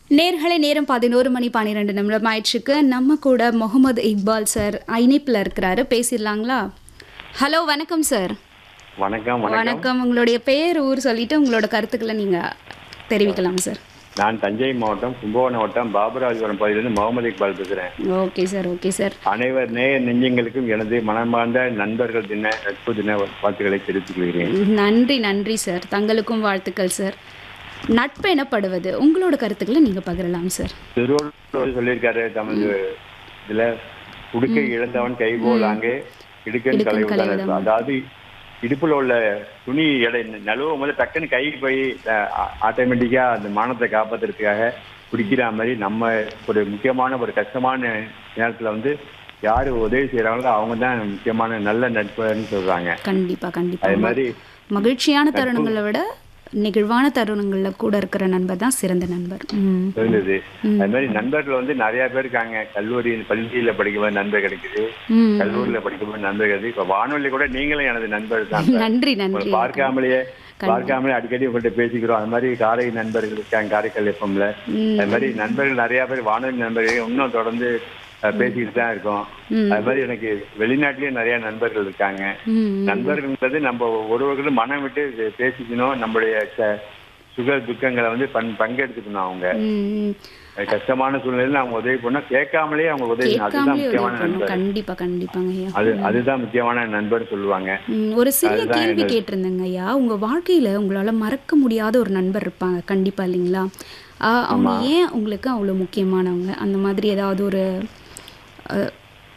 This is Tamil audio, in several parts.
நேர்களை நேரம் பதினோரு மணி பன்னிரெண்டு நிமிடம் ஆயிடுச்சுக்கு நம்ம கூட முகமது இக்பால் சார் ஐனிப்பில் இருக்கிறாரு பேசிடலாங்களா ஹலோ வணக்கம் சார் வணக்கம் வணக்கம் வணக்கம் உங்களுடைய பேர் ஊர் சொல்லிட்டு உங்களோட கருத்துக்களை நீங்கள் தெரிவிக்கலாம் சார் நான் தஞ்சை மாவட்டம் கும்பகோணம் வட்டம் பாபராஜபுரம் பகுதியிலிருந்து முகமது இக்பால் பேசுகிறேன் ஓகே சார் ஓகே சார் அனைவர் நேய நெஞ்சங்களுக்கும் எனது மனமார்ந்த நண்பர்கள் தின நட்பு தின வாழ்த்துக்களை தெரிவித்துக் கொள்கிறேன் நன்றி நன்றி சார் தங்களுக்கும் வாழ்த்துக்கள் சார் நட்பு எனப்படுவது உங்களோட கருத்துக்களை நீங்கள் பகிரலாம் சார் திருவள்ளுவர் சொல்லியிருக்காரு தமிழ் இதுல உடுக்கை இழந்தவன் கை போல் அங்கே இடுக்கன் இடுக்கண் கலை களைவிடம். அதாவது இடுப்புல உள்ள துணி எடை நழுவும் போது டக்குன்னு கை போய் ஆட்டோமேட்டிக்கா அந்த மானத்தை காப்பாத்துறதுக்காக குடிக்கிற மாதிரி நம்ம ஒரு முக்கியமான ஒரு கஷ்டமான நேரத்துல வந்து யாரு உதவி செய்யறாங்களோ அவங்க தான் முக்கியமான நல்ல நட்புன்னு சொல்றாங்க கண்டிப்பாக அதே கண்டிப்பாக மாதிரி மகிழ்ச்சியான தருணங்களை விட நெகிழ்வான தருணங்களில் கூட இருக்கிற நண்பர் தான் சிறந்த நண்பர் ம் இருந்தது அது மாதிரி நண்பர்கள் வந்து நிறைய பேர் இருக்காங்க கல்லூரி பள்ளியில படிக்கும்போது நண்பர் கிடைக்குது ம் கல்லூரியில படிக்கும்போது நண்பர் கிடைக்குது இப்ப வானொலி கூட நீங்களும் எனது நண்பர் தான் நன்றி உங்களை நன்றி பார்க்காமலேயே பார்க்காமலே அடிக்கடி உங்கள்கிட்ட பேசிக்கிறோம் அது மாதிரி காரை நண்பர்கள் இருக்காங்க காரைக்கால் எஃப்எம்ல ம். அது மாதிரி நண்பர்கள் நிறைய பேர் வானொலி நண்பர்கள் இன்னும் தொடர்ந்து அஹ், பேசிக்கிட்டு தான் இருக்கோம் ம். அது மாதிரி எனக்கு வெளிநாட்டிலயும் நிறைய நண்பர்கள் இருக்காங்க ம் நண்பர்கள்ன்றது நம்ம ஒருவர்களும் மனம் விட்டு பேசிக்கணும் நம்மளுடைய ச- சுக துக்கங்களை வந்து பண் பங்கெடுத்துக்கணும் அவங்க ம் அது கஷ்டமான சூழ்நிலையில அவங்க உதவி பண்ணா கேட்காமலே அவங்க உதவி பண்ணணும். அதுதான் கேட்காமலே உதவி முக்கியமான பண்ணணும் நண்பர் கண்டிப்பா கண்டிப்பாங்க ஐயா அது அதுதான் முக்கியமான நண்பர் சொல்லுவாங்க ம், ஒரு சிறிய அதுதான் கேள்வி என்னது. கேட்டிருந்தேங்க ஐயா உங்க வாழ்க்கையில உங்களால மறக்க முடியாத ஒரு நண்பர் இருப்பாங்க கண்டிப்பா இல்லைங்களா ஆ, அவங்க ஏன் உங்களுக்கு அவ்வளவு முக்கியமானவங்க அந்த மாதிரி ஏதாவது ஒரு அஹ்,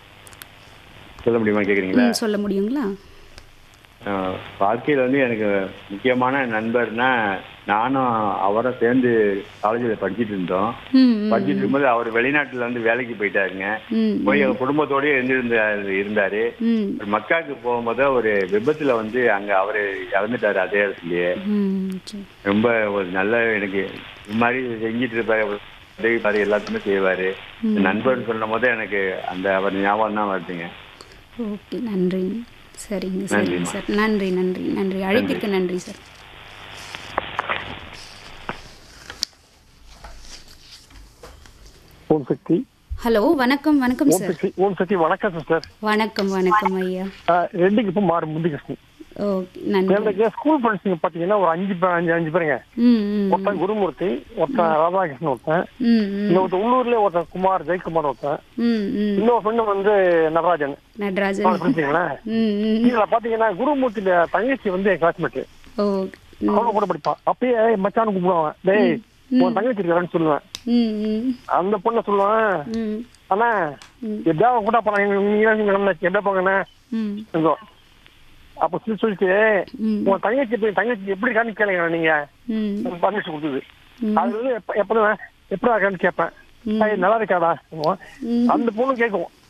சொல்ல முடியுமா கேக்குறீங்களா ம், சொல்ல முடியுங்களா அஹ் வாழ்க்கையில வந்து எனக்கு முக்கியமான நண்பர்னா நானும் அவரும் சேர்ந்து காலேஜில் படிச்சிட்டு இருந்தோம் ம் ம், படிச்சிட்டு இருக்கும்போது அவர் வெளிநாட்டுல வந்து வேலைக்கு போயிட்டாருங்க ம் போய் எங்க குடும்பத்தோடய இருந்திருந்தாரு இருந்தாரு ம் ஒரு மக்காவுக்கு போகும்போது ஒரு விபத்துல வந்து அங்க அவரு இறந்துட்டாரு அதே இடத்துலயே ம் சரி. ரொம்ப ஒரு நல்ல எனக்கு இது மாதிரி செஞ்சிட்டு இருப்பாரு உதவி பாரு எல்லாத்துக்குமே செய்வாரு நண்பர் சொல்லும் போது எனக்கு அந்த அவர் ஞாபகம் தான் வருதுங்க ஓகே நன்றி சரிங்க சரிங்க நன்றிம்மா. சார் நன்றி நன்றி நன்றி அழைப்பிற்கு நன்றி சார் ஓம் சக்தி ஹலோ வணக்கம் வணக்கம் ஓம் சார் சக்தி ஓம் சக்தி வணக்கம் சிஸ்டர் வணக்கம் வணக்கம் ஐயா ரெண்டுக்கு இப்போ மாறு முந்திகிருஷ்ணன் ஓகே நன்றி எனக்கு ஸ்கூல் ஃப்ரெண்ட்ஸுங்க பார்த்தீங்கன்னா ஒரு அஞ்சு பே- அஞ்சு அஞ்சு பேருங்க ம் ம் ஒருத்தன் குருமூர்த்தி ஒருத்தன் ராதாகிருஷ்ணன் ஒருத்தன் ம் ம் இன்னொருத்தன் உள்ளூர்ல ஒருத்தன் குமார் ஜெயக்குமார் ஒருத்தன் ம் ம் இன்னொரு ஃப்ரெண்டு வந்து நடராஜன் நடராஜன் புரிஞ்சுங்களேன் ம் ம் இதுல பாத்தீங்கன்னா குருமூர்த்தியில தங்கச்சி வந்து என் கிளாஸ்மேட் ஓ ம் அவளை கூட படிப்பான் அப்பயே மச்சான் கூப்பிடுவான் டேய் உன் தங்கச்சி இருக்கான்னு சொல்லுவேன் ம் ம் அந்த பொண்ணை சொல்லுவேன் ம் அண்ணா எப்படியாவது கூட போறாங்க நீங்க எப்படி போங்கண்ணே ம் இருந்தோம் அப்ப சொல்லி சொல்லிட்டு ம் உன் தங்கச்சி எப்படி தங்கச்சி எப்படி காணி கேளுங்க நீங்க ம் பர்மிஷன் கொடுத்தது ம். அது வந்து எப்ப எப்பதான் எப்படா இருக்கான்னு கேட்பேன் ம். "ஏய், நல்லா இருக்காடா ம். அந்த பொண்ணு கேட்கும்